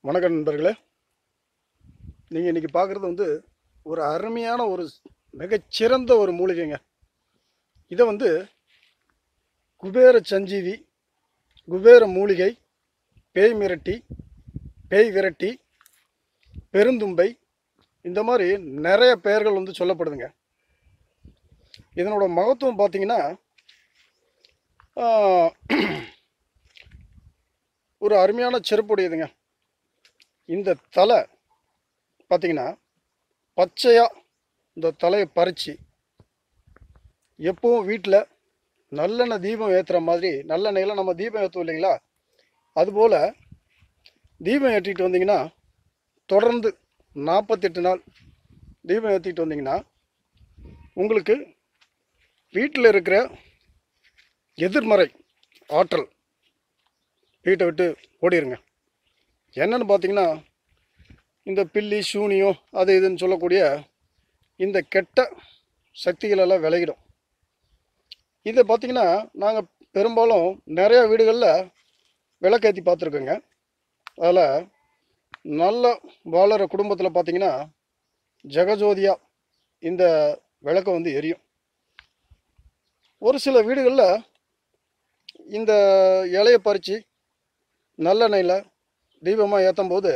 வணக்கம் நண்பர்களே நீங்கள் இன்றைக்கி பார்க்குறது வந்து ஒரு அருமையான ஒரு மிகச்சிறந்த ஒரு மூலிகைங்க இதை வந்து குபேர சஞ்சீவி குபேர மூலிகை பேய் மிரட்டி பேய் விரட்டி பெருந்தும்பை இந்த மாதிரி நிறைய பெயர்கள் வந்து சொல்லப்படுதுங்க இதனோட மகத்துவம் பார்த்தீங்கன்னா ஆஹ், ஒரு அருமையான செருப்புடையதுங்க இந்த தலை பார்த்தீங்கன்னா பச்சையாக இந்த தலையை பறித்து எப்பவும் வீட்டில் நல்லெண்ணெய் தீபம் ஏற்றுற மாதிரி நல்லெண்ணெயில் நம்ம தீபம் ஏற்றுவோம் இல்லைங்களா அதுபோல் தீபம் ஏற்றிட்டு வந்தீங்கன்னா தொடர்ந்து நாற்பத்தெட்டு நாள் தீபம் ஏற்றிட்டு வந்தீங்கன்னா உங்களுக்கு வீட்டில் இருக்கிற எதிர்மறை ஆற்றல் வீட்டை விட்டு ஓடிருங்க என்னன்னு பார்த்தீங்கன்னா இந்த பில்லி சூனியம் அது இதுன்னு சொல்லக்கூடிய இந்த கெட்ட சக்திகள் எல்லாம் விலகிடும் இதை பார்த்தீங்கன்னா நாங்கள் பெரும்பாலும் நிறையா வீடுகளில் விளக்கேற்றி பார்த்துருக்கோங்க அதில் நல்ல வாழற குடும்பத்தில் பார்த்தீங்கன்னா ஜெகஜோதியாக இந்த விளக்கு வந்து எரியும் ஒரு சில வீடுகளில் இந்த இலையை பறித்து நல்லெண்ணெயில் தீபமாக ஏற்றும் போது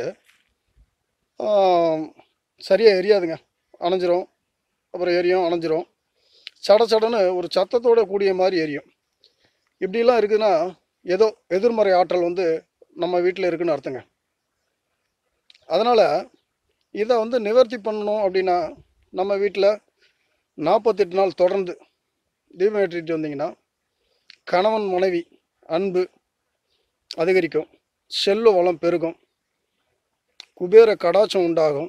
சரியாக எரியாதுங்க அணைஞ்சிரும் அப்புறம் எரியும் அணைஞ்சிரும் சட சடன்னு ஒரு சத்தத்தோட கூடிய மாதிரி எரியும் இப்படிலாம் இருக்குதுன்னா ஏதோ எதிர்மறை ஆற்றல் வந்து நம்ம வீட்டில் இருக்குன்னு அர்த்தங்க அதனால் இதை வந்து நிவர்த்தி பண்ணணும் அப்படின்னா நம்ம வீட்டில் நாற்பத்தெட்டு நாள் தொடர்ந்து தீபம் ஏற்றிட்டு வந்தீங்கன்னா கணவன் மனைவி அன்பு அதிகரிக்கும் செல்வ வளம் பெருகும் குபேர கடாச்சம் உண்டாகும்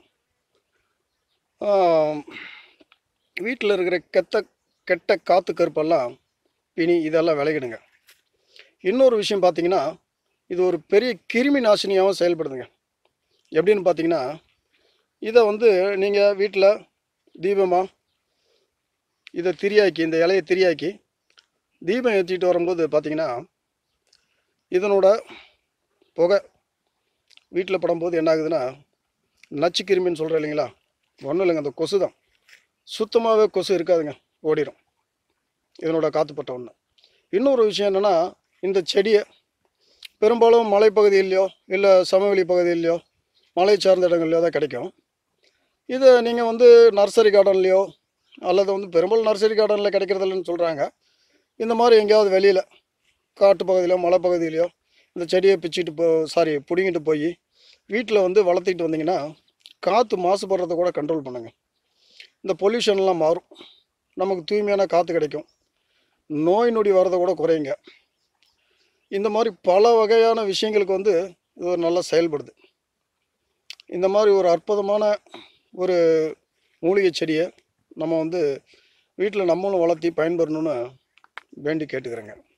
வீட்டில் இருக்கிற கெட்ட கெட்ட காற்று கருப்பெல்லாம் பிணி இதெல்லாம் விலகிடுங்க இன்னொரு விஷயம் பார்த்தீங்கன்னா இது ஒரு பெரிய கிருமி நாசினியாகவும் செயல்படுதுங்க எப்படின்னு பார்த்தீங்கன்னா இதை வந்து நீங்கள் வீட்டில் தீபமாக இதை திரியாக்கி இந்த இலையை திரியாக்கி தீபம் ஏற்றிட்டு வரும்போது பார்த்தீங்கன்னா இதனோட புகை வீட்டில் படும்போது என்ன ஆகுதுன்னா நச்சு கிருமின்னு சொல்கிறேன் இல்லைங்களா ஒன்றும் இல்லைங்க அந்த கொசு தான் சுத்தமாகவே கொசு இருக்காதுங்க ஓடிடும் இதனோட காற்றுப்பட்ட ஒன்று இன்னொரு விஷயம் என்னென்னா இந்த செடியை பெரும்பாலும் மலைப்பகுதியிலையோ இல்லை சமவெளி பகுதியிலையோ மலை சார்ந்த இடங்கள்லையோ தான் கிடைக்கும் இதை நீங்கள் வந்து நர்சரி கார்டன்லேயோ அல்லது வந்து பெரும்பாலும் நர்சரி கார்டனில் கிடைக்கிறதில்லன்னு சொல்கிறாங்க இந்த மாதிரி எங்கேயாவது வெளியில் காட்டு பகுதியிலோ மலைப்பகுதியிலையோ இந்த செடியை பிச்சுட்டு போ சாரி பிடுங்கிட்டு போய் வீட்டில் வந்து வளர்த்திட்டு வந்தீங்கன்னா காற்று மாசுபடுறத கூட கண்ட்ரோல் பண்ணுங்க இந்த பொல்யூஷன்லாம் மாறும் நமக்கு தூய்மையான காற்று கிடைக்கும் நோய் நொடி வரதை கூட குறையுங்க இந்த மாதிரி பல வகையான விஷயங்களுக்கு வந்து இது ஒரு நல்லா செயல்படுது இந்த மாதிரி ஒரு அற்புதமான ஒரு மூலிகை செடியை நம்ம வந்து வீட்டில் நம்மளும் வளர்த்தி பயன்பெறணும்னு வேண்டி கேட்டுக்கிறேங்க